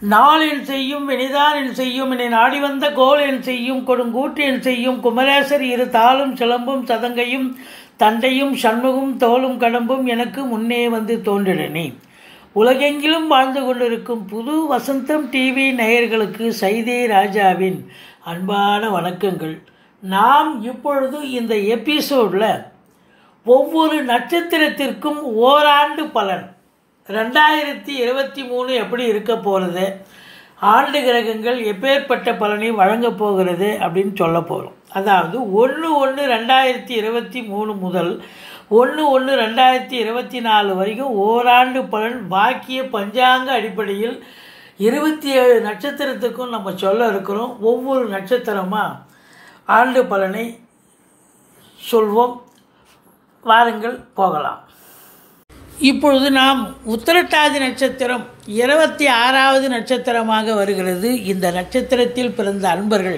நாள் என் செய்யும் வினிதான் என் செய்யும் என்னை நாடி வந்த கோல் என் செய்யும் கொடுங்கூற்று என் செய்யும் குமரேசர் இரு தாளும் சிலம்பும் சதங்கையும் தண்டையும் சண்முகும் தோளும் கடம்பும் எனக்கு முன்னே வந்து தோன்றினே உலகெங்கிலும் வாழ்ந்து கொண்டிருக்கும் புது வசந்தம் டிவி நேயர்களுக்கு சைதே ராஜாவின் அன்பான வணக்கங்கள் நாம் இப்பொழுது இந்த எபிசோடில் ஒவ்வொரு நட்சத்திரத்திற்கும் ஓராண்டு பலன் ரெண்டாயிரத்தி இருபத்தி மூணு எப்படி இருக்க போகிறது ஆண்டு கிரகங்கள் எப்பேற்பட்ட பலனை வழங்கப் போகிறது அப்படின்னு சொல்ல போகிறோம் அதாவது ஒன்று ஒன்று ரெண்டாயிரத்தி இருபத்தி மூணு முதல் ஒன்று ஒன்று ரெண்டாயிரத்தி இருபத்தி நாலு வரைக்கும் ஓராண்டு பலன் பாக்கிய பஞ்சாங்க அடிப்படையில் இருபத்தி ஏழு நட்சத்திரத்துக்கும் நம்ம சொல்ல இருக்கிறோம் ஒவ்வொரு நட்சத்திரமாக ஆண்டு பலனை சொல்வோம் வாருங்கள் போகலாம் இப்பொழுது நாம் உத்திரட்டாதி நட்சத்திரம் இருபத்தி ஆறாவது நட்சத்திரமாக வருகிறது இந்த நட்சத்திரத்தில் பிறந்த அன்பர்கள்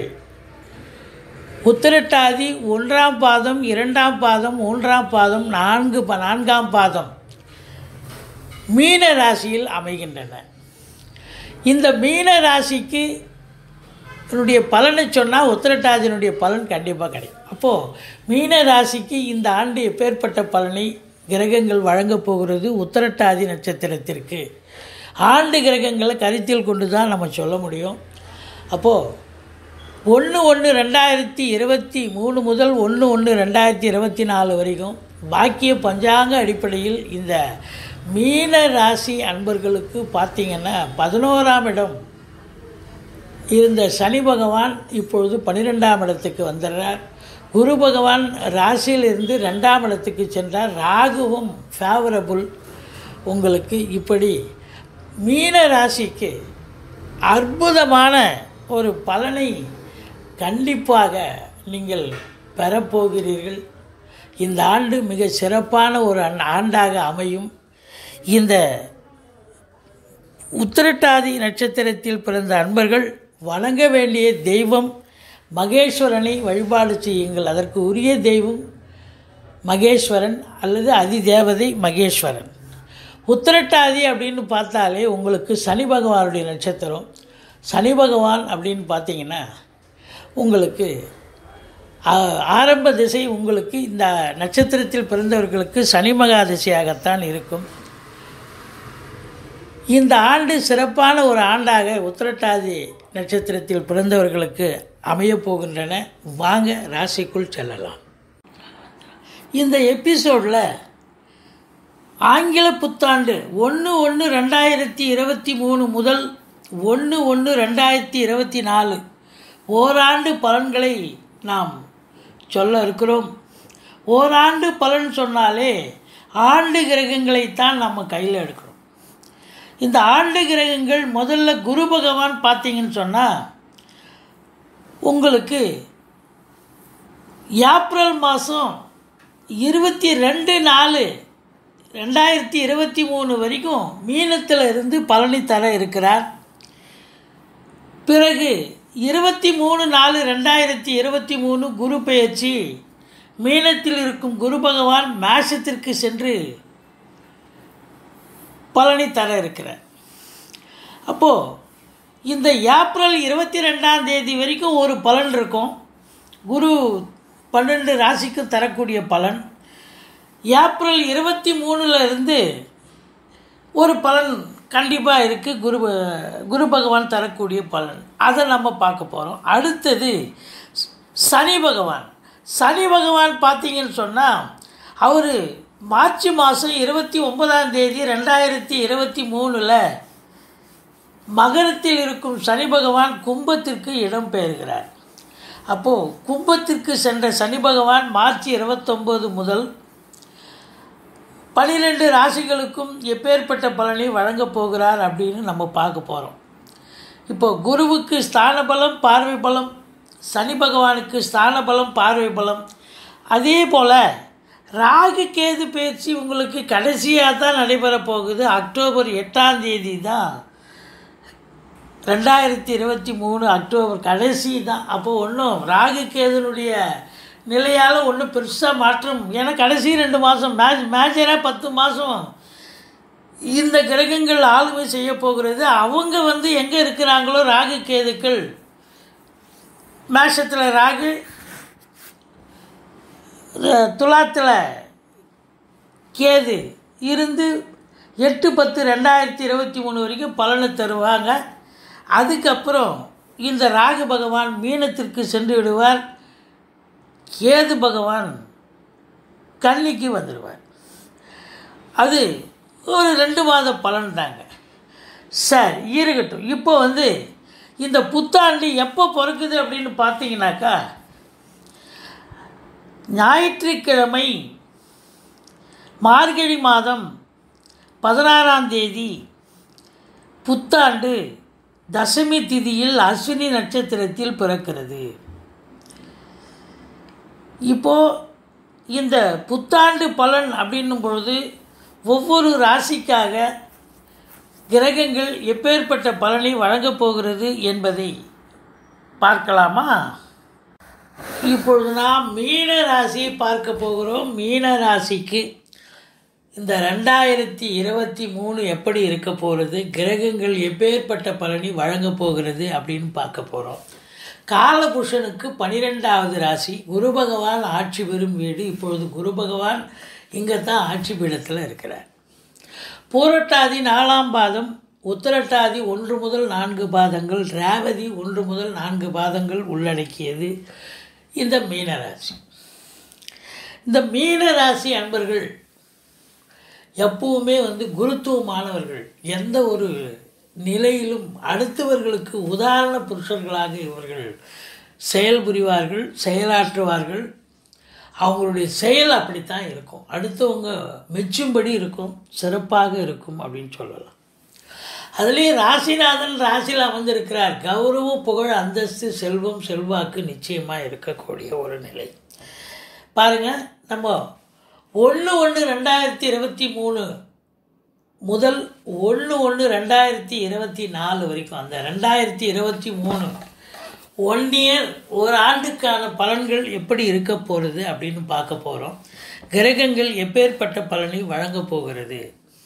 உத்திரட்டாதி ஒன்றாம் பாதம் இரண்டாம் பாதம் மூன்றாம் பாதம் நான்கு ப நான்காம் பாதம் மீன ராசியில் அமைகின்றன இந்த மீன ராசிக்கு என்னுடைய பலனை சொன்னால் உத்திரட்டாதியினுடைய பலன் கண்டிப்பாக கிடைக்கும் அப்போது மீன ராசிக்கு இந்த ஆண்டு எப்பேற்பட்ட பலனை கிரகங்கள் வழங்கப் போகிறது உத்திரட்டாதி நட்சத்திரத்திற்கு ஆண்டு கிரகங்களை கருத்தில் கொண்டு தான் நம்ம சொல்ல முடியும் அப்போது ஒன்று ஒன்று ரெண்டாயிரத்தி இருபத்தி மூணு முதல் ஒன்று ஒன்று ரெண்டாயிரத்தி இருபத்தி நாலு வரைக்கும் பாக்கிய பஞ்சாங்க அடிப்படையில் இந்த மீன ராசி அன்பர்களுக்கு பார்த்திங்கன்னா பதினோராம் இடம் இருந்த சனி பகவான் இப்பொழுது பன்னிரெண்டாம் இடத்துக்கு வந்துடுறார் குரு பகவான் ராசியிலிருந்து ரெண்டாம் இடத்துக்கு சென்றார் ராகுவும் ஃபேவரபுள் உங்களுக்கு இப்படி மீன ராசிக்கு அற்புதமான ஒரு பலனை கண்டிப்பாக நீங்கள் பெறப்போகிறீர்கள் இந்த ஆண்டு மிக சிறப்பான ஒரு ஆண்டாக அமையும் இந்த உத்திரட்டாதி நட்சத்திரத்தில் பிறந்த அன்பர்கள் வணங்க வேண்டிய தெய்வம் மகேஸ்வரனை வழிபாடு செய்யுங்கள் அதற்கு உரிய தெய்வம் மகேஸ்வரன் அல்லது அதிதேவதை மகேஸ்வரன் உத்திரட்டாதி அப்படின்னு பார்த்தாலே உங்களுக்கு சனி பகவானுடைய நட்சத்திரம் சனி பகவான் அப்படின்னு பார்த்தீங்கன்னா உங்களுக்கு ஆரம்ப திசை உங்களுக்கு இந்த நட்சத்திரத்தில் பிறந்தவர்களுக்கு சனி மகா திசையாகத்தான் இருக்கும் இந்த ஆண்டு சிறப்பான ஒரு ஆண்டாக உத்திரட்டாதி நட்சத்திரத்தில் பிறந்தவர்களுக்கு அமையப் போகின்றன வாங்க ராசிக்குள் செல்லலாம் இந்த எபிசோடில் ஆங்கில புத்தாண்டு ஒன்று ஒன்று ரெண்டாயிரத்தி இருபத்தி மூணு முதல் ஒன்று ஒன்று ரெண்டாயிரத்தி இருபத்தி நாலு ஓராண்டு பலன்களை நாம் சொல்ல இருக்கிறோம் ஓராண்டு பலன் சொன்னாலே ஆண்டு கிரகங்களைத்தான் நம்ம கையில் எடுக்கிறோம் இந்த ஆண்டு கிரகங்கள் முதல்ல குரு பகவான் பார்த்தீங்கன்னு சொன்னால் உங்களுக்கு ஏப்ரல் மாதம் இருபத்தி ரெண்டு நாலு ரெண்டாயிரத்தி இருபத்தி மூணு வரைக்கும் மீனத்தில் இருந்து பழனி தர இருக்கிறார் பிறகு இருபத்தி மூணு நாலு ரெண்டாயிரத்தி இருபத்தி மூணு குரு பெயர்ச்சி மீனத்தில் இருக்கும் குரு பகவான் மேஷத்திற்கு சென்று பலனி தர இருக்கிறார் அப்போது இந்த ஏப்ரல் இருபத்தி ரெண்டாம் தேதி வரைக்கும் ஒரு பலன் இருக்கும் குரு பன்னெண்டு ராசிக்கும் தரக்கூடிய பலன் ஏப்ரல் இருபத்தி மூணில் இருந்து ஒரு பலன் கண்டிப்பாக இருக்குது குரு குரு பகவான் தரக்கூடிய பலன் அதை நம்ம பார்க்க போகிறோம் அடுத்தது சனி பகவான் சனி பகவான் பார்த்தீங்கன்னு சொன்னால் அவர் மார்ச் மாதம் இருபத்தி ஒன்பதாம் தேதி ரெண்டாயிரத்தி இருபத்தி மூணில் மகரத்தில் இருக்கும் சனி பகவான் கும்பத்திற்கு இடம் பெயர்கிறார் அப்போது கும்பத்திற்கு சென்ற சனி பகவான் மார்ச் இருபத்தொம்போது முதல் பனிரெண்டு ராசிகளுக்கும் எப்பேற்பட்ட பலனை வழங்கப் போகிறார் அப்படின்னு நம்ம பார்க்க போகிறோம் இப்போ குருவுக்கு ஸ்தான பலம் பார்வை பலம் சனி பகவானுக்கு ஸ்தான பலம் பார்வை பலம் அதே போல் ராகு கேது பயிற்சி உங்களுக்கு கடைசியாக தான் நடைபெற போகுது அக்டோபர் எட்டாம் தேதி தான் ரெண்டாயிரத்தி இருபத்தி மூணு அக்டோபர் கடைசி தான் அப்போது ஒன்றும் ராகு கேதுனுடைய நிலையால் ஒன்றும் பெருசாக மாற்றம் ஏன்னா கடைசி ரெண்டு மாதம் மேஜ் மேஜராக பத்து மாதம் இந்த கிரகங்கள் ஆளுமை செய்ய போகிறது அவங்க வந்து எங்கே இருக்கிறாங்களோ ராகு கேதுக்கள் மேஷத்தில் ராகு துலாத்தில் கேது இருந்து எட்டு பத்து ரெண்டாயிரத்தி இருபத்தி மூணு வரைக்கும் பலனை தருவாங்க அதுக்கப்புறம் இந்த ராகு பகவான் மீனத்திற்கு சென்று விடுவார் கேது பகவான் கன்னிக்கு வந்துடுவார் அது ஒரு ரெண்டு மாத பலன் தாங்க சரி இருக்கட்டும் இப்போ வந்து இந்த புத்தாண்டு எப்போ பிறக்குது அப்படின்னு பார்த்தீங்கன்னாக்கா ஞாயிற்றுக்கிழமை மார்கழி மாதம் பதினாறாம் தேதி புத்தாண்டு தசமி திதியில் அஸ்வினி நட்சத்திரத்தில் பிறக்கிறது இப்போது இந்த புத்தாண்டு பலன் அப்படின்னும் பொழுது ஒவ்வொரு ராசிக்காக கிரகங்கள் எப்பேற்பட்ட பலனை வழங்கப் போகிறது என்பதை பார்க்கலாமா இப்பொழுது நாம் மீன ராசியை பார்க்க போகிறோம் மீன ராசிக்கு இந்த ரெண்டாயிரத்தி இருபத்தி மூணு எப்படி இருக்க போகிறது கிரகங்கள் எப்பேற்பட்ட பலனை வழங்கப் போகிறது அப்படின்னு பார்க்க போகிறோம் காலபுருஷனுக்கு பனிரெண்டாவது ராசி குரு பகவான் ஆட்சி பெறும் வீடு இப்பொழுது குரு பகவான் இங்கே தான் ஆட்சி பீடத்தில் இருக்கிறார் பூரட்டாதி நாலாம் பாதம் உத்திரட்டாதி ஒன்று முதல் நான்கு பாதங்கள் ரேவதி ஒன்று முதல் நான்கு பாதங்கள் உள்ளடக்கியது இந்த மீனராசி இந்த மீனராசி அன்பர்கள் எப்பவுமே வந்து குருத்துவமானவர்கள் எந்த ஒரு நிலையிலும் அடுத்தவர்களுக்கு உதாரண புருஷர்களாக இவர்கள் செயல்புரிவார்கள் செயலாற்றுவார்கள் அவங்களுடைய செயல் அப்படித்தான் இருக்கும் அடுத்தவங்க மெச்சும்படி இருக்கும் சிறப்பாக இருக்கும் அப்படின்னு சொல்லலாம் அதுலேயும் ராசிநாதன் ராசியில் அமர்ந்திருக்கிறார் கௌரவம் புகழ் அந்தஸ்து செல்வம் செல்வாக்கு நிச்சயமாக இருக்கக்கூடிய ஒரு நிலை பாருங்கள் நம்ம ஒன்று ஒன்று ரெண்டாயிரத்தி இருபத்தி மூணு முதல் ஒன்று ஒன்று ரெண்டாயிரத்தி இருபத்தி நாலு வரைக்கும் அந்த ரெண்டாயிரத்தி இருபத்தி மூணு ஒன் இயர் ஒரு ஆண்டுக்கான பலன்கள் எப்படி இருக்க போகிறது அப்படின்னு பார்க்க போகிறோம் கிரகங்கள் எப்பேற்பட்ட பலனை வழங்கப் போகிறது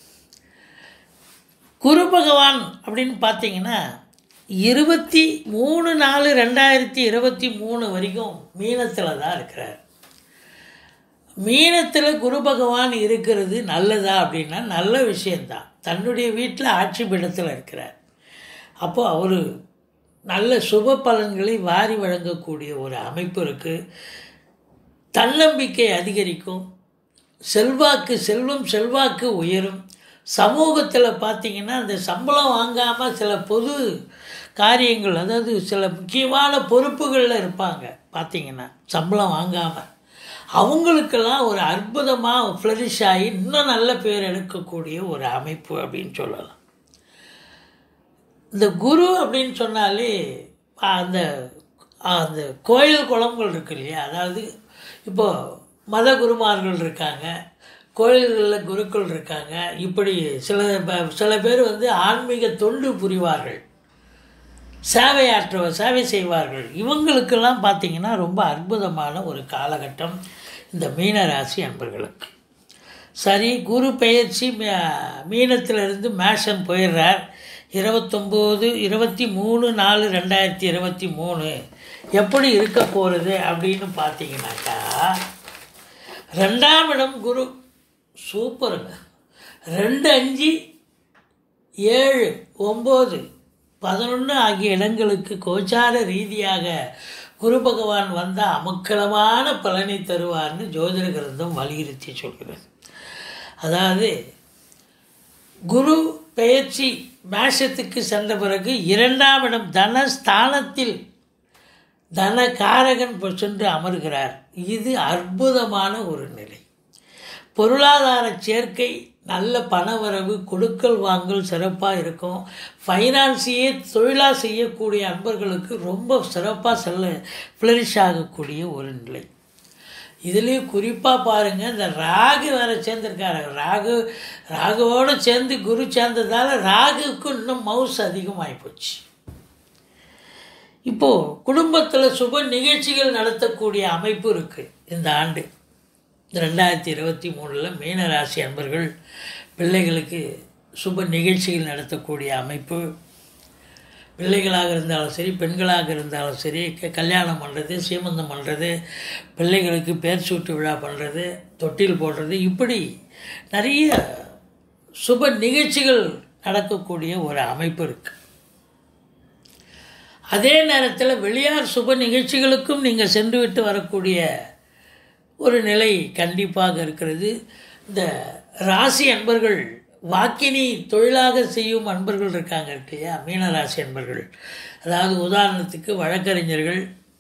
குரு பகவான் அப்படின்னு பார்த்தீங்கன்னா இருபத்தி மூணு நாலு ரெண்டாயிரத்தி இருபத்தி மூணு வரைக்கும் மீனத்தில் தான் இருக்கிறார் மீனத்தில் குரு பகவான் இருக்கிறது நல்லதா அப்படின்னா நல்ல விஷயந்தான் தன்னுடைய வீட்டில் ஆட்சி பீடத்தில் இருக்கிறார் அப்போது அவர் நல்ல சுப பலன்களை வாரி வழங்கக்கூடிய ஒரு அமைப்பு இருக்குது தன்னம்பிக்கை அதிகரிக்கும் செல்வாக்கு செல்வம் செல்வாக்கு உயரும் சமூகத்தில் பார்த்திங்கன்னா அந்த சம்பளம் வாங்காமல் சில பொது காரியங்கள் அதாவது சில முக்கியமான பொறுப்புகளில் இருப்பாங்க பார்த்திங்கன்னா சம்பளம் வாங்காமல் அவங்களுக்கெல்லாம் ஒரு அற்புதமாக ஃப்ளரிஷ் ஆகி இன்னும் நல்ல பேர் எடுக்கக்கூடிய ஒரு அமைப்பு அப்படின்னு சொல்லலாம் இந்த குரு அப்படின்னு சொன்னாலே அந்த அந்த கோயில் குளங்கள் இருக்கு இல்லையா அதாவது இப்போது மத குருமார்கள் இருக்காங்க கோயில்களில் குருக்கள் இருக்காங்க இப்படி சில சில பேர் வந்து ஆன்மீக தொண்டு புரிவார்கள் சேவையாற்ற சேவை செய்வார்கள் இவங்களுக்கெல்லாம் பார்த்திங்கன்னா ரொம்ப அற்புதமான ஒரு காலகட்டம் இந்த மீனராசி அன்பர்களுக்கு சரி குரு பெயர்ச்சி மீனத்திலிருந்து மேஷன் போயிடுறார் இருபத்தொம்போது இருபத்தி மூணு நாலு ரெண்டாயிரத்தி இருபத்தி மூணு எப்படி இருக்க போகிறது அப்படின்னு பார்த்தீங்கன்னாக்கா ரெண்டாம் இடம் குரு சூப்பருங்க ரெண்டு அஞ்சு ஏழு ஒம்பது பதினொன்று ஆகிய இடங்களுக்கு கோச்சார ரீதியாக குரு பகவான் வந்தால் அமக்களமான பலனை தருவார்னு ஜோதிட கிரந்தம் வலியுறுத்தி சொல்கிறது அதாவது குரு பெயர்ச்சி மேஷத்துக்கு சென்ற பிறகு இரண்டாம் இடம் தனஸ்தானத்தில் தன காரகன் சென்று அமர்கிறார் இது அற்புதமான ஒரு நிலை பொருளாதார சேர்க்கை நல்ல பணவரவு கொடுக்கல் வாங்கல் சிறப்பாக இருக்கும் ஃபைனான்ஸையே தொழிலாக செய்யக்கூடிய அன்பர்களுக்கு ரொம்ப சிறப்பாக செல்ல ஃப்ளரிஷ் ஆகக்கூடிய ஒரு நிலை இதுலேயும் குறிப்பாக பாருங்கள் இந்த ராகு வேறு சேர்ந்துருக்காரு ராகு ராகுவோடு சேர்ந்து குரு சேர்ந்ததால் ராகுக்கு இன்னும் மவுஸ் அதிகமாகி போச்சு இப்போது குடும்பத்தில் சுப நிகழ்ச்சிகள் நடத்தக்கூடிய அமைப்பு இருக்குது இந்த ஆண்டு இந்த ரெண்டாயிரத்தி இருபத்தி மூணில் மீனராசி அன்பர்கள் பிள்ளைகளுக்கு சுப நிகழ்ச்சிகள் நடத்தக்கூடிய அமைப்பு பிள்ளைகளாக இருந்தாலும் சரி பெண்களாக இருந்தாலும் சரி க- கல்யாணம் பண்ணுறது சீமந்தம் பண்ணுறது பிள்ளைகளுக்கு பேர் சூட்டு விழா பண்ணுறது தொட்டில் போடுறது இப்படி நிறைய சுப நிகழ்ச்சிகள் நடக்கக்கூடிய ஒரு அமைப்பு இருக்குது அதே நேரத்தில் வெளியார் சுப நிகழ்ச்சிகளுக்கும் நீங்கள் சென்று விட்டு வரக்கூடிய ஒரு நிலை கண்டிப்பாக இருக்கிறது இந்த ராசி அன்பர்கள் வாக்கினி தொழிலாக செய்யும் அன்பர்கள் இருக்காங்க இருக்கு இல்லையா மீன ராசி அன்பர்கள் அதாவது உதாரணத்துக்கு வழக்கறிஞர்கள்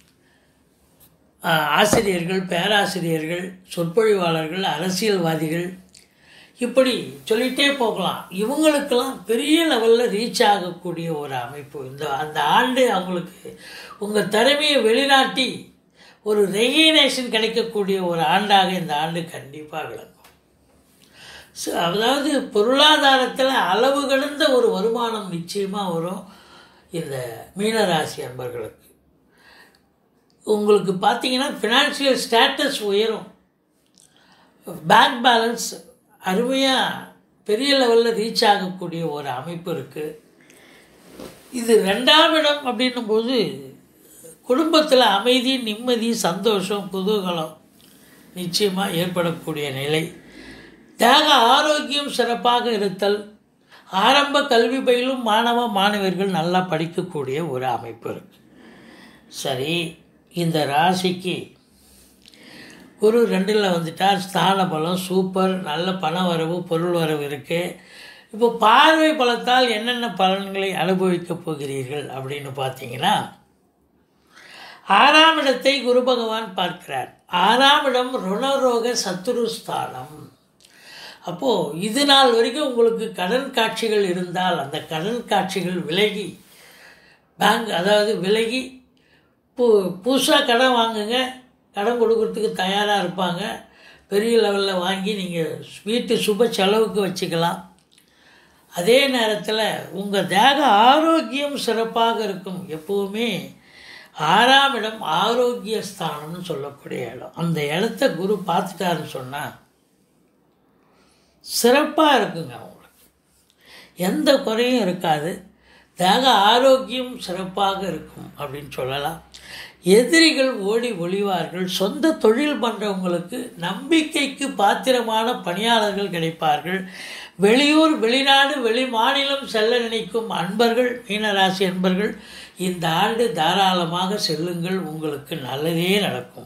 ஆஹ், ஆசிரியர்கள் பேராசிரியர்கள் சொற்பொழிவாளர்கள் அரசியல்வாதிகள் இப்படி சொல்லிகிட்டே போகலாம் இவங்களுக்கெல்லாம் பெரிய லெவலில் ரீச் ஆகக்கூடிய ஒரு அமைப்பு இந்த அந்த ஆண்டு அவங்களுக்கு உங்கள் திறமையை வெளிநாட்டி ஒரு ரெகினேஷன் கிடைக்கக்கூடிய ஒரு ஆண்டாக இந்த ஆண்டு கண்டிப்பாக விளங்கும் ச- அதாவது பொருளாதாரத்தில் அளவு கடந்த ஒரு வருமானம் நிச்சயமாக வரும் இந்த மீனராசி அன்பர்களுக்கு உங்களுக்கு பார்த்தீங்கன்னா ஃபினான்ஷியல் ஸ்டேட்டஸ் உயரும் பேங்க் பேலன்ஸ் அருமையாக பெரிய லெவலில் ரீச் ஆகக்கூடிய ஒரு அமைப்பு இருக்குது இது ரெண்டாம் இடம் அப்படின்னும் போது குடும்பத்தில் அமைதி நிம்மதி சந்தோஷம் குதூகலம் நிச்சயமாக ஏற்படக்கூடிய நிலை தேக ஆரோக்கியம் சிறப்பாக இருத்தல் ஆரம்ப கல்வி பயிலும் மாணவ மாணவர்கள் நல்லா படிக்கக்கூடிய ஒரு அமைப்பு இருக்கு சரி இந்த ராசிக்கு குரு ரெண்டில் வந்துட்டார் ஸ்தான பலம் சூப்பர் நல்ல பண வரவு பொருள் வரவு இருக்குது இப்போ பார்வை பலத்தால் என்னென்ன பலன்களை அனுபவிக்கப் போகிறீர்கள் அப்படின்னு பார்த்தீங்கன்னா ஆறாம் இடத்தை குரு பகவான் பார்க்கிறார் ஆறாம் இடம் ருணரோக சத்துரு ஸ்தானம் அப்போது இது நாள் வரைக்கும் உங்களுக்கு கடன் காட்சிகள் இருந்தால் அந்த கடன் காட்சிகள் விலகி பேங்க் அதாவது விலகி பூ புதுசாக கடன் வாங்குங்க கடன் கொடுக்கறதுக்கு தயாராக இருப்பாங்க பெரிய லெவலில் வாங்கி நீங்கள் வீட்டு சுப செலவுக்கு வச்சுக்கலாம் அதே நேரத்தில் உங்கள் தேக ஆரோக்கியம் சிறப்பாக இருக்கும் எப்போவுமே ஆறாம் இடம் ஆரோக்கிய ஸ்தானம்னு சொல்லக்கூடிய இடம் அந்த இடத்த குரு பார்த்துட்டாருன்னு சொன்னால் சிறப்பாக இருக்குங்க அவங்களுக்கு எந்த குறையும் இருக்காது தேக ஆரோக்கியம் சிறப்பாக இருக்கும் அப்படின்னு சொல்லலாம் எதிரிகள் ஓடி ஒளிவார்கள் சொந்த தொழில் பண்ணுறவங்களுக்கு நம்பிக்கைக்கு பாத்திரமான பணியாளர்கள் கிடைப்பார்கள் வெளியூர் வெளிநாடு வெளி மாநிலம் செல்ல நினைக்கும் அன்பர்கள் மீனராசி அன்பர்கள் இந்த ஆண்டு தாராளமாக செல்லுங்கள் உங்களுக்கு நல்லதே நடக்கும்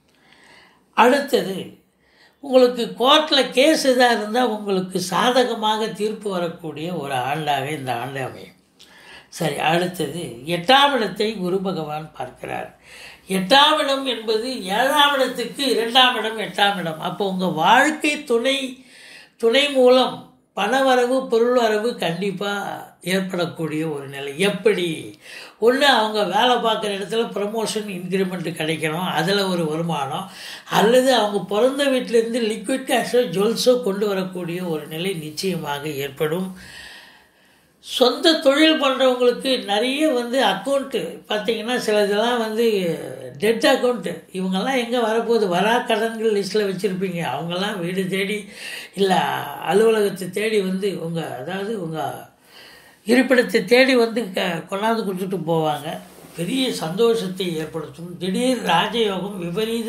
அடுத்தது உங்களுக்கு கோர்ட்டில் கேஸ் எதாக இருந்தால் உங்களுக்கு சாதகமாக தீர்ப்பு வரக்கூடிய ஒரு ஆண்டாக இந்த ஆண்டு அமையும் சரி அடுத்தது எட்டாம் இடத்தை குரு பகவான் பார்க்கிறார் எட்டாம் இடம் என்பது ஏழாம் இடத்துக்கு இரண்டாம் இடம் எட்டாம் இடம் அப்போ உங்கள் வாழ்க்கை துணை துணை மூலம் பணவரவு பொருள் வரவு கண்டிப்பாக ஏற்படக்கூடிய ஒரு நிலை எப்படி ஒன்று அவங்க வேலை பார்க்குற இடத்துல ப்ரமோஷன் இன்க்ரிமெண்ட் கிடைக்கணும் அதில் ஒரு வருமானம் அல்லது அவங்க பிறந்த வீட்டிலேருந்து லிக்விட் கேஷோ ஜுவல்ஸோ கொண்டு வரக்கூடிய ஒரு நிலை நிச்சயமாக ஏற்படும் சொந்த தொழில் பண்ணுறவங்களுக்கு நிறைய வந்து அக்கௌண்ட்டு பார்த்தீங்கன்னா சில இதெல்லாம் வந்து டெட் அக்கௌண்ட்டு இவங்கெல்லாம் எங்கே வரப்போகுது வரா கடன்கள் லிஸ்ட்டில் வச்சுருப்பீங்க அவங்கெல்லாம் வீடு தேடி இல்லை அலுவலகத்தை தேடி வந்து உங்கள் அதாவது உங்கள் இருப்பிடத்தை தேடி வந்து க கொண்டாந்து கொடுத்துட்டு போவாங்க பெரிய சந்தோஷத்தை ஏற்படுத்தும் திடீர் ராஜயோகம் விபரீத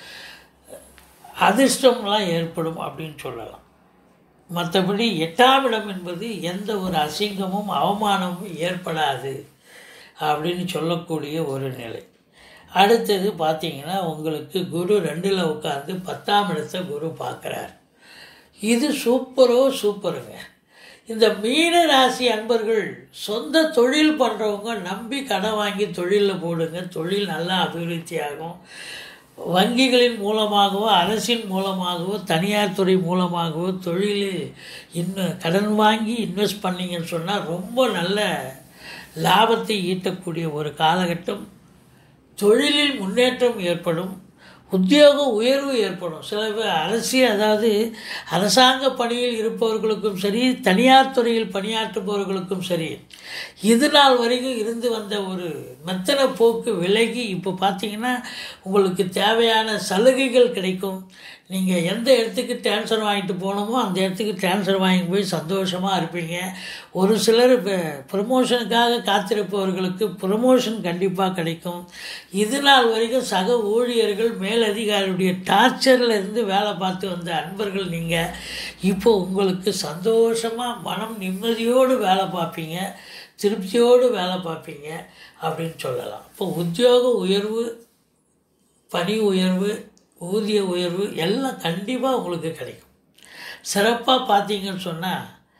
அதிர்ஷ்டம்லாம் ஏற்படும் அப்படின்னு சொல்லலாம் மற்றபடி எட்டாம் இடம் என்பது எந்த ஒரு அசிங்கமும் அவமானமும் ஏற்படாது அப்படின்னு சொல்லக்கூடிய ஒரு நிலை அடுத்தது பார்த்தீங்கன்னா உங்களுக்கு குரு ரெண்டில் உட்காந்து பத்தாம் இடத்தை குரு பார்க்குறார் இது சூப்பரோ சூப்பருங்க இந்த மீன ராசி அன்பர்கள் சொந்த தொழில் பண்ணுறவங்க நம்பி கடன் வாங்கி தொழிலில் போடுங்க தொழில் நல்லா அபிவிருத்தி ஆகும் வங்கிகளின் மூலமாகவோ அரசின் மூலமாகவோ தனியார் துறை மூலமாகவோ தொழில் இன்னும் கடன் வாங்கி இன்வெஸ்ட் பண்ணீங்கன்னு சொன்னால் ரொம்ப நல்ல லாபத்தை ஈட்டக்கூடிய ஒரு காலகட்டம் தொழிலில் முன்னேற்றம் ஏற்படும் உத்தியோக உயர்வு ஏற்படும் சில பேர் அரசியல் அதாவது அரசாங்க பணியில் இருப்பவர்களுக்கும் சரி தனியார் துறையில் பணியாற்றுபவர்களுக்கும் சரி இது நாள் வரைக்கும் இருந்து வந்த ஒரு மெத்தன போக்கு விலகி இப்போ பார்த்தீங்கன்னா உங்களுக்கு தேவையான சலுகைகள் கிடைக்கும் நீங்கள் எந்த இடத்துக்கு ட்ரான்ஸ்ஃபர் வாங்கிட்டு போகணுமோ அந்த இடத்துக்கு ட்ரான்ஸ்ஃபர் வாங்கி போய் சந்தோஷமாக இருப்பீங்க ஒரு சிலர் இப்போ ப்ரமோஷனுக்காக காத்திருப்பவர்களுக்கு ப்ரமோஷன் கண்டிப்பாக கிடைக்கும் இது நாள் வரைக்கும் சக ஊழியர்கள் மேலதிகாரியுடைய டார்ச்சரில் இருந்து வேலை பார்த்து வந்த அன்பர்கள் நீங்கள் இப்போ உங்களுக்கு சந்தோஷமாக மனம் நிம்மதியோடு வேலை பார்ப்பீங்க திருப்தியோடு வேலை பார்ப்பீங்க அப்படின்னு சொல்லலாம் இப்போ உத்தியோக உயர்வு பணி உயர்வு ஊதிய உயர்வு எல்லாம் கண்டிப்பாக உங்களுக்கு கிடைக்கும் சிறப்பாக பார்த்தீங்கன்னு சொன்னால்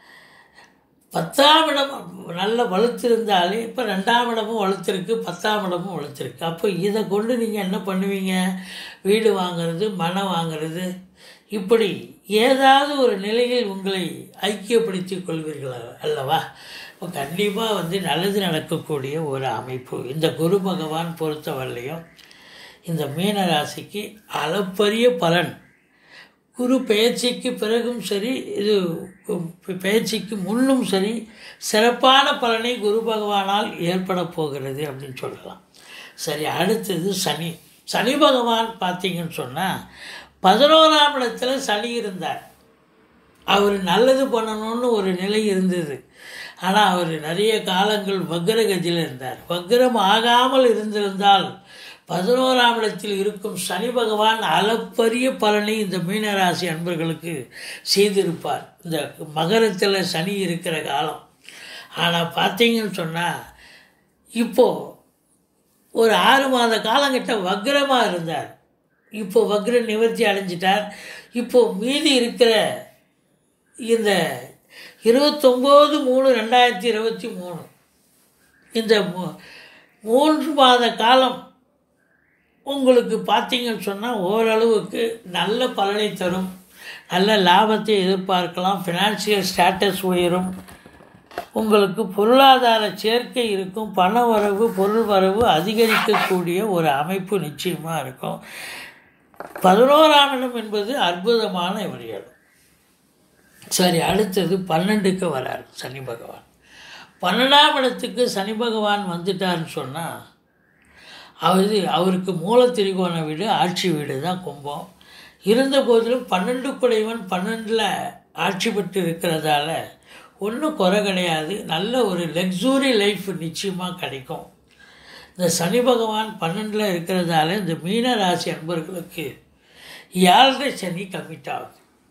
பத்தாம் இடம் நல்ல வலுத்திருந்தாலே இப்போ ரெண்டாம் இடமும் வலுத்திருக்கு பத்தாம் இடமும் வலுத்திருக்கு அப்போ இதை கொண்டு நீங்கள் என்ன பண்ணுவீங்க வீடு வாங்குறது மனம் வாங்குறது இப்படி ஏதாவது ஒரு நிலையில் உங்களை ஐக்கியப்படுத்திக் கொள்வீர்கள் அல்லவா இப்போ கண்டிப்பாக வந்து நல்லது நடக்கக்கூடிய ஒரு அமைப்பு இந்த குரு பகவான் பொறுத்தவரையிலையும் இந்த மீன ராசிக்கு அளப்பரிய பலன் குரு பெயர்ச்சிக்கு பிறகும் சரி இது பெயர்ச்சிக்கு முன்னும் சரி சிறப்பான பலனை குரு பகவானால் ஏற்பட போகிறது அப்படின்னு சொல்லலாம் சரி அடுத்தது சனி சனி பகவான் பார்த்தீங்கன்னு சொன்னால் பதினோராம் இடத்துல சனி இருந்தார் அவர் நல்லது பண்ணணும்னு ஒரு நிலை இருந்தது ஆனால் அவர் நிறைய காலங்கள் வக்ரகதியில் இருந்தார் வக்ரம் ஆகாமல் இருந்திருந்தால் பதினோராம் இடத்தில் இருக்கும் சனி பகவான் அளப்பரிய பலனை இந்த மீனராசி அன்பர்களுக்கு செய்திருப்பார் இந்த மகரத்தில் சனி இருக்கிற காலம் ஆனால் பார்த்தீங்கன்னு சொன்னால் இப்போது ஒரு ஆறு மாத காலங்கிட்ட வக்ரமாக இருந்தார் இப்போ வக்ர நிவர்த்தி அடைஞ்சிட்டார் இப்போது மீதி இருக்கிற இந்த இருபத்தொம்போது மூணு ரெண்டாயிரத்தி இருபத்தி மூணு இந்த மூன்று மாத காலம் உங்களுக்கு பார்த்தீங்கன்னு சொன்னால் ஓரளவுக்கு நல்ல பலனை தரும் நல்ல லாபத்தை எதிர்பார்க்கலாம் ஃபினான்சியல் ஸ்டேட்டஸ் உயரும் உங்களுக்கு பொருளாதார சேர்க்கை இருக்கும் பண வரவு பொருள் வரவு அதிகரிக்கக்கூடிய ஒரு அமைப்பு நிச்சயமாக இருக்கும் பதினோராம் இடம் என்பது அற்புதமான விடயம் சரி அடுத்தது பன்னெண்டுக்கு வரார் சனி பகவான் பன்னெண்டாம் இடத்துக்கு சனி பகவான் வந்துட்டார்னு சொன்னால் அவரு அவருக்கு மூல திரிகோண வீடு ஆட்சி வீடு தான் கும்பம் இருந்த போதிலும் பன்னெண்டு குடைவன் பன்னெண்டில் ஆட்சி பெற்று இருக்கிறதால ஒன்றும் குறை கிடையாது நல்ல ஒரு லக்ஸூரி லைஃப் நிச்சயமாக கிடைக்கும் இந்த சனி பகவான் பன்னெண்டில் இருக்கிறதால இந்த மீன ராசி அன்பர்களுக்கு ஏழரை சனி கமிட் ஆகுது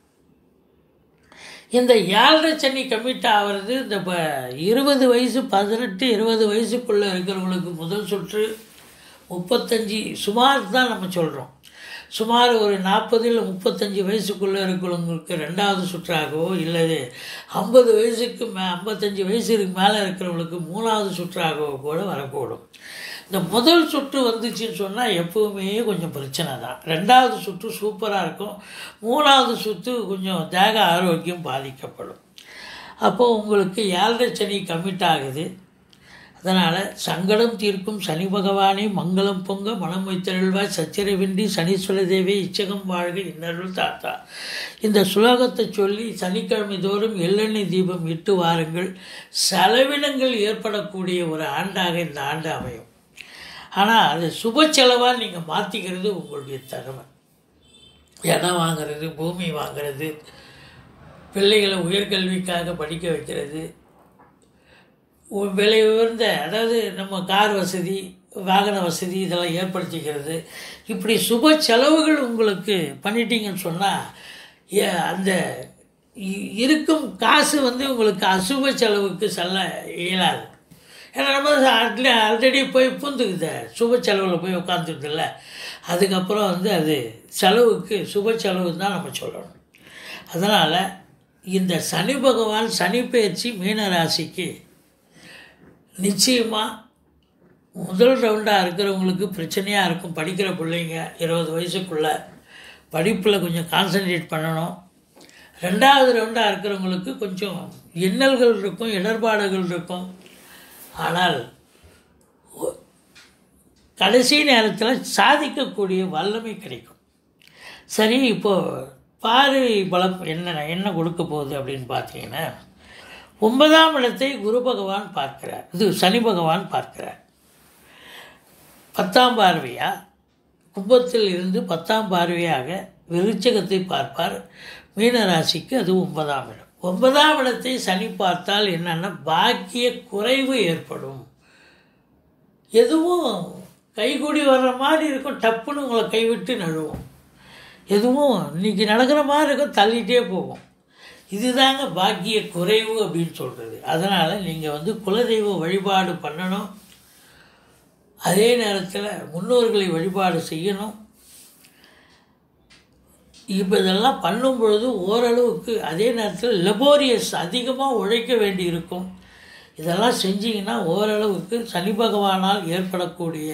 இந்த ஏழரை சனி கமிட் ஆகிறது இந்த இப்போ இருபது வயசு பதினெட்டு இருபது வயசுக்குள்ளே இருக்கிறவங்களுக்கு முதல் சுற்று முப்பத்தஞ்சு சுமார் தான் நம்ம சொல்கிறோம் சுமார் ஒரு நாற்பதில் முப்பத்தஞ்சு வயசுக்குள்ளே இருக்கிறவங்களுக்கு ரெண்டாவது சுற்றாகவோ இல்லை ஐம்பது வயசுக்கு மே ஐம்பத்தஞ்சு வயசுக்கு மேலே இருக்கிறவங்களுக்கு மூணாவது சுற்றாகவோ கூட வரக்கூடும் இந்த முதல் சுற்று வந்துச்சுன்னு சொன்னால் எப்போவுமே கொஞ்சம் பிரச்சனை தான் ரெண்டாவது சுற்று சூப்பராக இருக்கும் மூணாவது சுற்று கொஞ்சம் தேக ஆரோக்கியம் பாதிக்கப்படும் அப்போது உங்களுக்கு ஏழரை சனி கமிட் ஆகுது அதனால் சங்கடம் தீர்க்கும் சனி பகவானே மங்களம் பொங்க மனம் வைத்தருள்வாய் சச்சிரவின்றி சனீஸ்வர தேவி இச்சகம் வாழ்க இன்னருள் தாத்தா இந்த சுலோகத்தை சொல்லி சனிக்கிழமை தோறும் எள்ளெண்ணெய் தீபம் இட்டு வாருங்கள் செலவினங்கள் ஏற்படக்கூடிய ஒரு ஆண்டாக இந்த ஆண்டு அமையும் ஆனால் அது சுப செலவாக நீங்கள் மாற்றிக்கிறது உங்களுடைய திறமை இடம் வாங்கிறது பூமி வாங்கிறது பிள்ளைகளை உயர்கல்விக்காக படிக்க வைக்கிறது விலை உயர்ந்த அதாவது நம்ம கார் வசதி வாகன வசதி இதெல்லாம் ஏற்படுத்திக்கிறது இப்படி சுப செலவுகள் உங்களுக்கு பண்ணிட்டீங்கன்னு சொன்னால் அந்த இருக்கும் காசு வந்து உங்களுக்கு அசுப செலவுக்கு செல்ல இயலாது ஏன்னா நம்ம ஆல்ரெடி ஆல்ரெடி போய் பூந்துக்குது சுப செலவில் போய் உட்காந்துக்குதுல்ல அதுக்கப்புறம் வந்து அது செலவுக்கு சுப செலவு தான் நம்ம சொல்லணும் அதனால் இந்த சனி பகவான் சனி பயிற்சி மீன ராசிக்கு நிச்சயமாக முதல் ரவுண்டாக இருக்கிறவங்களுக்கு பிரச்சனையாக இருக்கும் படிக்கிற பிள்ளைங்க இருபது வயசுக்குள்ளே படிப்பில் கொஞ்சம் கான்சன்ட்ரேட் பண்ணணும் ரெண்டாவது ரவுண்டாக இருக்கிறவங்களுக்கு கொஞ்சம் இன்னல்கள் இருக்கும் இடர்பாடுகள் இருக்கும் ஆனால் கடைசி நேரத்தில் சாதிக்கக்கூடிய வல்லமை கிடைக்கும் சரி இப்போது பார்வை பலம் என்ன என்ன கொடுக்க போகுது அப்படின்னு பார்த்தீங்கன்னா ஒன்பதாம் இடத்தை குரு பகவான் பார்க்கிறார் இது சனி பகவான் பார்க்கிறார் பத்தாம் பார்வையா கும்பத்தில் இருந்து பத்தாம் பார்வையாக விருச்சகத்தை பார்ப்பார் மீன ராசிக்கு அது ஒன்பதாம் இடம் ஒன்பதாம் இடத்தை சனி பார்த்தால் என்னன்னா பாக்கிய குறைவு ஏற்படும் எதுவும் கைகூடி வர்ற மாதிரி இருக்கும் டப்புன்னு உங்களை கைவிட்டு நழுவும் எதுவும் இன்னைக்கு நடக்கிற மாதிரி இருக்கும் தள்ளிட்டே போகும் இதுதாங்க பாக்கிய குறைவு அப்படின்னு சொல்கிறது அதனால் நீங்கள் வந்து குலதெய்வ வழிபாடு பண்ணணும் அதே நேரத்தில் முன்னோர்களை வழிபாடு செய்யணும் இப்போ இதெல்லாம் பண்ணும் பொழுது ஓரளவுக்கு அதே நேரத்தில் லெபோரியஸ் அதிகமாக உழைக்க வேண்டி இருக்கும் இதெல்லாம் செஞ்சீங்கன்னா ஓரளவுக்கு சனி பகவானால் ஏற்படக்கூடிய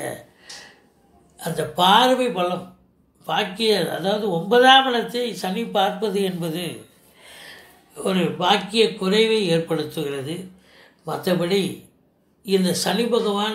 அந்த பார்வை பலம் பாக்கிய அதாவது ஒன்பதாம் இடத்தை சனி பார்ப்பது என்பது ஒரு பாக்கிய குறைவை ஏற்படுத்துகிறது மற்றபடி இந்த சனி பகவான்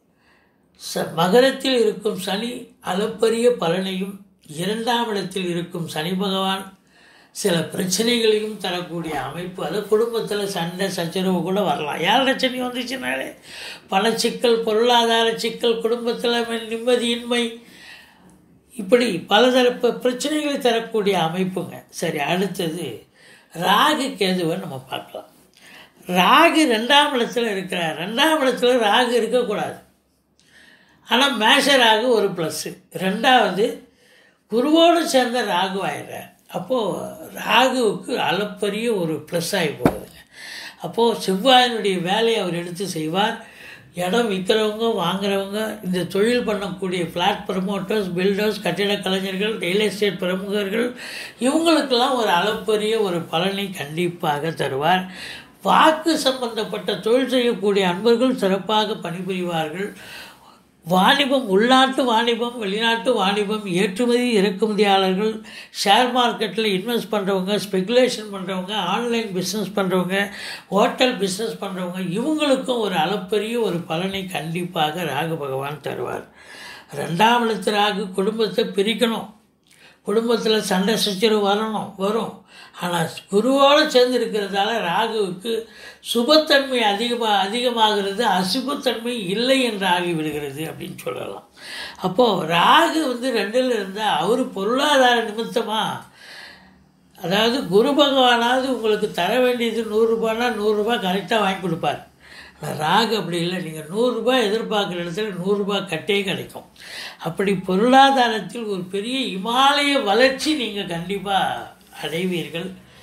ச மகரத்தில் இருக்கும் சனி அளப்பரிய பலனையும் இரண்டாம் இடத்தில் இருக்கும் சனி பகவான் சில பிரச்சனைகளையும் தரக்கூடிய அமைப்பு அது குடும்பத்தில் சண்டை சச்சரவு கூட வரலாம் ஏழரை சனி வந்துச்சுனாலே பண சிக்கல் பொருளாதார சிக்கல் குடும்பத்தில் நிம்மதியின்மை இப்படி பலதரப்பு பிரச்சனைகளை தரக்கூடிய அமைப்புங்க சரி அடுத்தது ராகு கேதுவை நம்ம பார்க்கலாம் ராகு ரெண்டாம் இடத்துல இருக்கிறார் ரெண்டாம் இடத்துல ராகு இருக்கக்கூடாது ஆனால் மேஷ ராகு ஒரு ப்ளஸ்ஸு ரெண்டாவது குருவோடு சேர்ந்த ராகு ஆயிடுறார் அப்போது ராகுவுக்கு அளப்பரிய ஒரு ப்ளஸ் ஆகி போகுதுங்க அப்போது செவ்வாயினுடைய வேலையை அவர் எடுத்து செய்வார் இடம் விற்கிறவங்க வாங்குறவங்க இந்த தொழில் பண்ணக்கூடிய ஃப்ளாட் ப்ரமோட்டர்ஸ் பில்டர்ஸ் கட்டிட கலைஞர்கள் ரியல் எஸ்டேட் பிரமுகர்கள் இவங்களுக்கெல்லாம் ஒரு அளப்பரிய ஒரு பலனை கண்டிப்பாக தருவார் வாக்கு சம்பந்தப்பட்ட தொழில் செய்யக்கூடிய அன்பர்கள் சிறப்பாக பணிபுரிவார்கள் வாணிபம் உள்நாட்டு வாணிபம் வெளிநாட்டு வாணிபம் ஏற்றுமதி இறக்குமதியாளர்கள் ஷேர் மார்க்கெட்டில் இன்வெஸ்ட் பண்ணுறவங்க ஸ்பெகுலேஷன் பண்ணுறவங்க ஆன்லைன் பிஸ்னஸ் பண்ணுறவங்க ஹோட்டல் பிஸ்னஸ் பண்ணுறவங்க இவங்களுக்கும் ஒரு அளப்பரிய ஒரு பலனை கண்டிப்பாக ராகு பகவான் தருவார் ரெண்டாம் இடத்து ராகு குடும்பத்தை பிரிக்கணும் குடும்பத்தில் சண்டை சச்சரவு வரணும் வரும் ஆனால் குருவோடு சேர்ந்து இருக்கிறதால ராகுவுக்கு சுபத்தன்மை அதிகமாக அதிகமாகிறது அசுபத்தன்மை இல்லை என்று ஆகிவிடுகிறது அப்படின்னு சொல்லலாம் அப்போது ராகு வந்து ரெண்டில் இருந்தால் அவர் பொருளாதார நிமித்தமாக அதாவது குரு பகவானாவது உங்களுக்கு தர வேண்டியது நூறுரூபானா நூறுரூபா கரெக்டாக வாங்கி கொடுப்பார் ஆனால் ராகு அப்படி இல்லை நீங்கள் நூறுரூபா எதிர்பார்க்குற இடத்துல நூறுரூபா கட்டே கிடைக்கும் அப்படி பொருளாதாரத்தில் ஒரு பெரிய இமாலய வளர்ச்சி நீங்கள் கண்டிப்பாக அடைவீர்கள்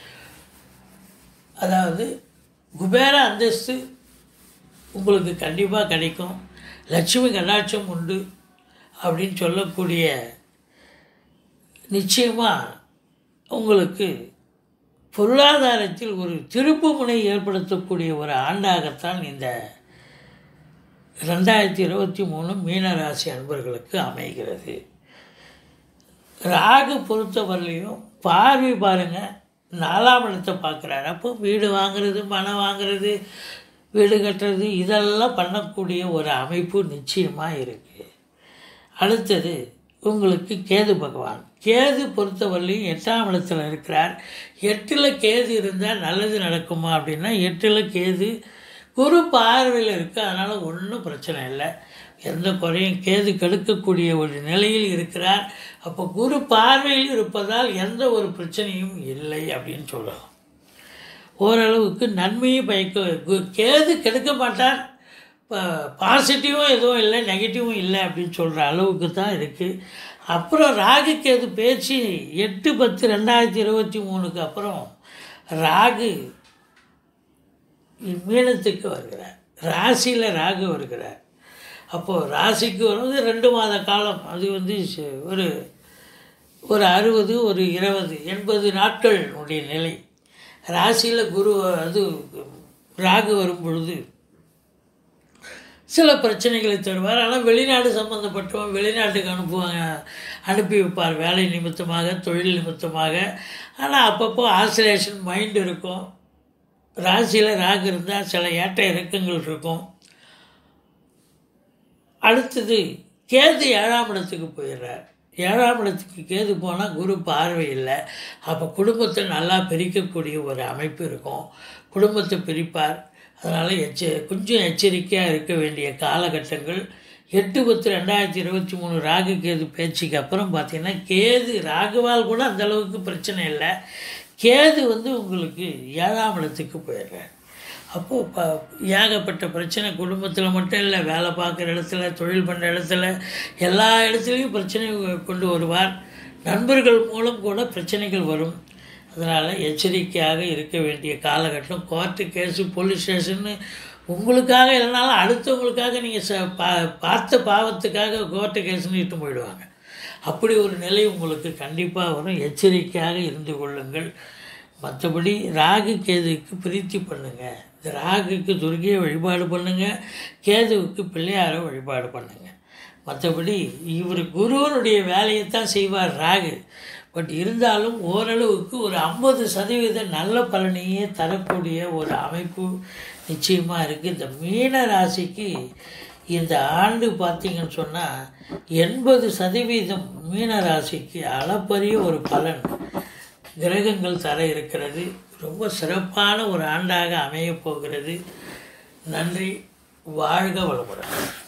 அதாவது குபேர அந்தஸ்து உங்களுக்கு கண்டிப்பாக கிடைக்கும் லட்சுமி கடாட்சம் உண்டு அப்படின்னு சொல்லக்கூடிய நிச்சயமாக உங்களுக்கு பொருளாதாரத்தில் ஒரு திருப்பு முனை ஏற்படுத்தக்கூடிய ஒரு ஆண்டாகத்தான் இந்த ரெண்டாயிரத்தி இருபத்தி மூணு மீனராசி அன்பர்களுக்கு அமைகிறது ராகு பொறுத்தவரையிலையும் பார்வை பாருங்கள் நாலாம் இடத்தை பார்க்குறாரு அப்போ வீடு வாங்குறது மனம் வாங்குறது வீடு கட்டுறது இதெல்லாம் பண்ணக்கூடிய ஒரு அமைப்பு நிச்சயமாக இருக்குது அடுத்தது உங்களுக்கு கேது பகவான் கேது பொறுத்தவரையிலையும் எட்டாம் இடத்துல இருக்கிறார் எட்டில் கேது இருந்தால் நல்லது நடக்குமா அப்படின்னா எட்டில் கேது குரு பார்வையில் இருக்குது அதனால் ஒன்றும் பிரச்சனை இல்லை எந்த குறையும் கேது கெடுக்கக்கூடிய ஒரு நிலையில் இருக்கிறார் அப்போ குரு பார்வையில் இருப்பதால் எந்த ஒரு பிரச்சனையும் இல்லை அப்படின்னு சொல்லலாம் ஓரளவுக்கு நன்மையை பயக்க கு- கேது கெடுக்க மாட்டார் இப்போ பாசிட்டிவும் எதுவும் இல்லை நெகட்டிவும் இல்லை அப்படின்னு சொல்கிற அளவுக்கு தான் இருக்குது அப்புறம் ராகு கேது பேச்சு எட்டு பத்து ரெண்டாயிரத்தி இருபத்தி மூணுக்கு அப்புறம் ராகு மீனத்துக்கு வருகிறார் ராசியில் ராகு வருகிறார் அப்போது ராசிக்கு வருவது ரெண்டு மாத காலம் அது வந்து ச- ஒரு ஒரு அறுபது ஒரு இருபது எண்பது நாட்கள் உடைய நிலை ராசியில் குரு அது ராகு வரும் பொழுது சில பிரச்சனைகளை தருவார் ஆனால் வெளிநாடு சம்மந்தப்பட்டவன் வெளிநாட்டுக்கு அனுப்புவாங்க அனுப்பி வைப்பார் வேலை நிமித்தமாக தொழில் நிமித்தமாக ஆனால் அப்பப்போ ஆசிலேஷன் மைண்ட் இருக்கும் ராசியில் ராகு இருந்தால் சில ஏற்ற இறக்கங்கள் இருக்கும் அடுத்தது கேது ஏழாம் இடத்துக்கு போயிடுறார் ஏழாம் இடத்துக்கு கேது போனால் குரு பார்வை இல்லை அப்போ குடும்பத்தை நல்லா பிரிக்கக்கூடிய ஒரு அமைப்பு இருக்கும் குடும்பத்தை பிரிப்பார் அதனால் எச்ச கொஞ்சம் எச்சரிக்கையாக இருக்க வேண்டிய காலகட்டங்கள் எட்டு பத்து ரெண்டாயிரத்தி இருபத்தி மூணு ராகு கேது பேச்சுக்கு அப்புறம் பார்த்தீங்கன்னா கேது ராகுவால் கூட அந்த அளவுக்கு பிரச்சனை இல்லை கேது வந்து உங்களுக்கு ஏழாம் இடத்துக்கு போயிடுறார் அப்போது ப ஏகப்பட்ட பிரச்சனை குடும்பத்தில் மட்டும் இல்லை வேலை பார்க்குற இடத்துல தொழில் பண்ணுற இடத்துல எல்லா இடத்துலையும் பிரச்சனை கொண்டு வருவார் நண்பர்கள் மூலம் கூட பிரச்சனைகள் வரும் அதனால் எச்சரிக்கையாக இருக்க வேண்டிய காலகட்டம் கோர்ட்டு கேஸு போலீஸ் ஸ்டேஷன்னு உங்களுக்காக இல்லைனாலும் அடுத்தவங்களுக்காக நீங்கள் ச பா பார்த்த பாவத்துக்காக கோர்ட்டு கேஸ்னு இட்டு போயிடுவாங்க அப்படி ஒரு நிலை உங்களுக்கு கண்டிப்பாக வரும் எச்சரிக்கையாக இருந்து கொள்ளுங்கள் மற்றபடி ராகு கேதுவுக்கு பிரீத்தி பண்ணுங்கள் இந்த ராகுக்கு துர்கையை வழிபாடு பண்ணுங்கள் கேதுவுக்கு பிள்ளையாரை வழிபாடு பண்ணுங்கள் மற்றபடி இவர் குருவனுடைய வேலையைத்தான் செய்வார் ராகு பட் இருந்தாலும் ஓரளவுக்கு ஒரு ஐம்பது சதவீத நல்ல பலனையே தரக்கூடிய ஒரு அமைப்பு நிச்சயமாக இருக்குது இந்த மீன ராசிக்கு இந்த ஆண்டு பார்த்தீங்கன்னு சொன்னால் எண்பது சதவீதம் மீன ராசிக்கு அளப்பரிய ஒரு பலன் கிரகங்கள் தர இருக்கிறது ரொம்ப சிறப்பான ஒரு ஆண்டாக அமையப் போகிறது நன்றி வாழ்க வளமுடன்